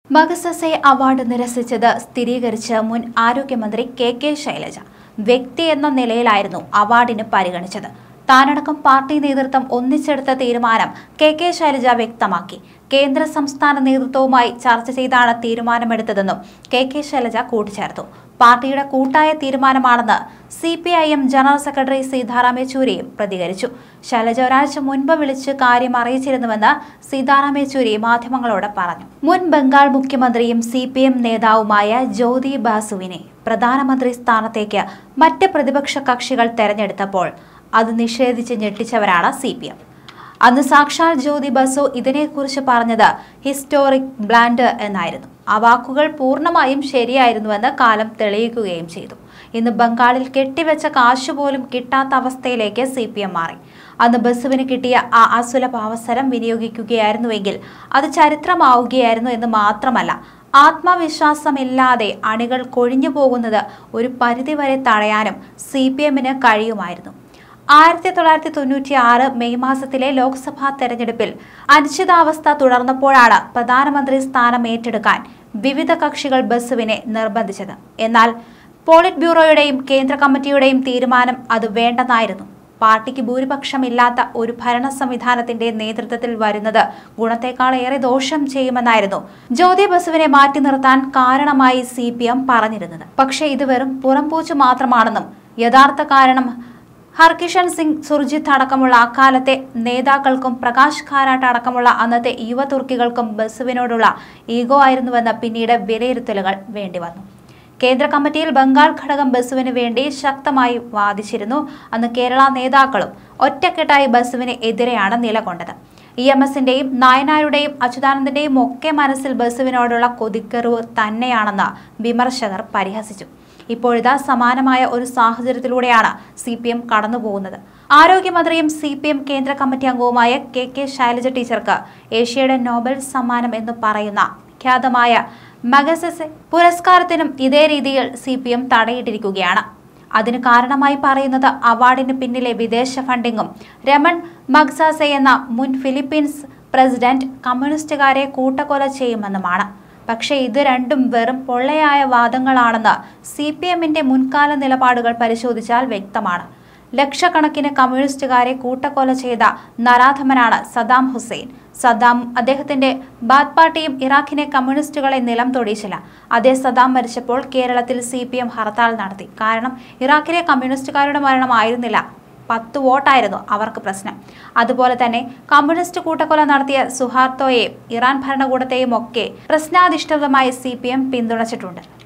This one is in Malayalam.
മഗസസെ അവാർഡ് നിരസിച്ചത് സ്ഥിരീകരിച്ച് മുൻ ആരോഗ്യമന്ത്രി കെ കെ ശൈലജ വ്യക്തി എന്ന നിലയിലായിരുന്നു അവാർഡിന് പരിഗണിച്ചത് താനടക്കം പാർട്ടി നേതൃത്വം ഒന്നിച്ചെടുത്ത തീരുമാനം കെ കെ ശൈലജ വ്യക്തമാക്കി കേന്ദ്ര സംസ്ഥാന നേതൃത്വവുമായി ചർച്ച ചെയ്താണ് തീരുമാനമെടുത്തതെന്നും കെ കെ ശൈലജ കൂട്ടിച്ചേർത്തു പാർട്ടിയുടെ കൂട്ടായ തീരുമാനമാണെന്ന് C P I M general secretary Sitaram യെച്ചൂരിയും പ്രതികരിച്ചു ശൈലജ ഒരാഴ്ച മുൻപ് വിളിച്ച് കാര്യം അറിയിച്ചിരുന്നുവെന്ന് സീതാറാം യെച്ചൂരി മാധ്യമങ്ങളോട് പറഞ്ഞു മുൻ ബംഗാൾ മുഖ്യമന്ത്രിയും സി പി എം നേതാവുമായ ജ്യോതി ബാസുവിനെ പ്രധാനമന്ത്രി സ്ഥാനത്തേക്ക് മറ്റ് പ്രതിപക്ഷ കക്ഷികൾ തെരഞ്ഞെടുത്തപ്പോൾ അത് നിഷേധിച്ച് ഞെട്ടിച്ചവരാണ് സി പി എം അന്ന് സാക്ഷാൽ ജ്യോതി ബസു ഇതിനെക്കുറിച്ച് പറഞ്ഞത് ഹിസ്റ്റോറിക് ബ്ലാൻഡ് എന്നായിരുന്നു ആ വാക്കുകൾ പൂർണ്ണമായും ശരിയായിരുന്നുവെന്ന് കാലം തെളിയിക്കുകയും ചെയ്തു ഇന്ന് ബംഗാളിൽ കെട്ടിവെച്ച കാശ് പോലും കിട്ടാത്ത അവസ്ഥയിലേക്ക് സി പി എം മാറി അന്ന് ബസുവിന് കിട്ടിയ ആ അസുലഭ അവസരം വിനിയോഗിക്കുകയായിരുന്നുവെങ്കിൽ അത് ചരിത്രമാവുകയായിരുന്നു എന്ന് മാത്രമല്ല ആത്മവിശ്വാസമില്ലാതെ അണികൾ കൊഴിഞ്ഞു പോകുന്നത് ഒരു പരിധിവരെ തടയാനും സി പി എമ്മിന് കഴിയുമായിരുന്നു ആയിരത്തി തൊള്ളായിരത്തി തൊണ്ണൂറ്റി ആറ് മെയ് മാസത്തിലെ ലോക്സഭാ തെരഞ്ഞെടുപ്പിൽ അനിശ്ചിതാവസ്ഥ തുടർന്നപ്പോഴാണ് പ്രധാനമന്ത്രി സ്ഥാനം ഏറ്റെടുക്കാൻ വിവിധ കക്ഷികൾ ബസുവിനെ നിർബന്ധിച്ചത് എന്നാൽ പോളിറ്റ് ബ്യൂറോയുടെയും കേന്ദ്ര കമ്മിറ്റിയുടെയും തീരുമാനം അത് വേണ്ടെന്നായിരുന്നു പാർട്ടിക്ക് ഭൂരിപക്ഷമില്ലാത്ത ഒരു ഭരണ സംവിധാനത്തിന്റെ നേതൃത്വത്തിൽ വരുന്നത് ഗുണത്തെക്കാളേറെ ദോഷം ചെയ്യുമെന്നായിരുന്നു ജ്യോതി ബസുവിനെ മാറ്റി നിർത്താൻ കാരണമായി സി പി എം പറഞ്ഞിരുന്നത് പക്ഷേ ഇത് വെറും പുറംപൂച്ച് മാത്രമാണെന്നും യഥാർത്ഥ കാരണം ഹർകിഷൻ സിംഗ് സുർജിത്ത് അടക്കമുള്ള അക്കാലത്തെ നേതാക്കൾക്കും പ്രകാശ് കാരാട്ട് അടക്കമുള്ള അന്നത്തെ യുവ തുർക്കികൾക്കും ബസുവിനോടുള്ള ഈഗോ ആയിരുന്നുവെന്ന് പിന്നീട് വിലയിരുത്തലുകൾ വേണ്ടിവന്നു കേന്ദ്ര കമ്മിറ്റിയിൽ ബംഗാൾ ഘടകം ബസുവിന് വേണ്ടി ശക്തമായി വാദിച്ചിരുന്നു അന്ന് കേരള നേതാക്കളും ഒറ്റക്കെട്ടായി ബസുവിന് എതിരെയാണ് നിലകൊണ്ടത് ഇ എം എസിന്റെയും നായനാരുടെയും അച്യുതാനന്ദന്റെയും ഒക്കെ മനസ്സിൽ ബസുവിനോടുള്ള കൊതിക്കറിവ് തന്നെയാണെന്ന് വിമർശകർ പരിഹസിച്ചു ഇപ്പോഴിതാ സമാനമായ ഒരു സാഹചര്യത്തിലൂടെയാണ് സി പി എം കടന്നുപോകുന്നത് ആരോഗ്യമന്ത്രിയും സി പി എം കേന്ദ്ര കമ്മിറ്റി അംഗവുമായ കെ കെ ശൈലജ ടീച്ചർക്ക് ഏഷ്യയുടെ നോബൽ സമ്മാനം എന്ന് പറയുന്ന ഖ്യാതമായ മഗസസെ പുരസ്കാരത്തിനും ഇതേ രീതിയിൽ സി പി എം തടയിട്ടിരിക്കുകയാണ് അതിന് കാരണമായി പറയുന്നത് അവാർഡിന് പിന്നിലെ വിദേശ ഫണ്ടിങ്ങും രമൺ മഗ്സാസെ എന്ന മുൻ ഫിലിപ്പീൻസ് പ്രസിഡന്റ് കമ്മ്യൂണിസ്റ്റുകാരെ കൂട്ടക്കൊല ചെയ്യുമെന്നുമാണ് പക്ഷേ ഇത് രണ്ടും വെറും പൊള്ളയായ വാദങ്ങളാണെന്ന് സി പി എമ്മിന്റെ മുൻകാല നിലപാടുകൾ പരിശോധിച്ചാൽ വ്യക്തമാണ് ലക്ഷക്കണക്കിന് കമ്മ്യൂണിസ്റ്റുകാരെ കൂട്ടക്കൊല ചെയ്ത നരാധമനാണ് സദ്ദാം ഹുസൈൻ സദ്ദാം അദ്ദേഹത്തിന്റെ ബാത്ത് പാർട്ടിയും ഇറാഖിനെ കമ്മ്യൂണിസ്റ്റുകളെ നിലം തൊടിയിച്ചില്ല അതേ സദ്ദാം മരിച്ചപ്പോൾ കേരളത്തിൽ സി പി എം ഹർത്താൽ നടത്തി കാരണം ഇറാഖിലെ കമ്മ്യൂണിസ്റ്റുകാരുടെ മരണമായിരുന്നില്ല പത്ത് വോട്ടായിരുന്നു അവർക്ക് പ്രശ്നം അതുപോലെ തന്നെ കമ്മ്യൂണിസ്റ്റ് കൂട്ടക്കൊല നടത്തിയ സുഹാർത്തോയെയും ഇറാൻ ഭരണകൂടത്തെയും ഒക്കെ പ്രശ്നാധിഷ്ഠിതമായി സി പി എം പിന്തുണച്ചിട്ടുണ്ട്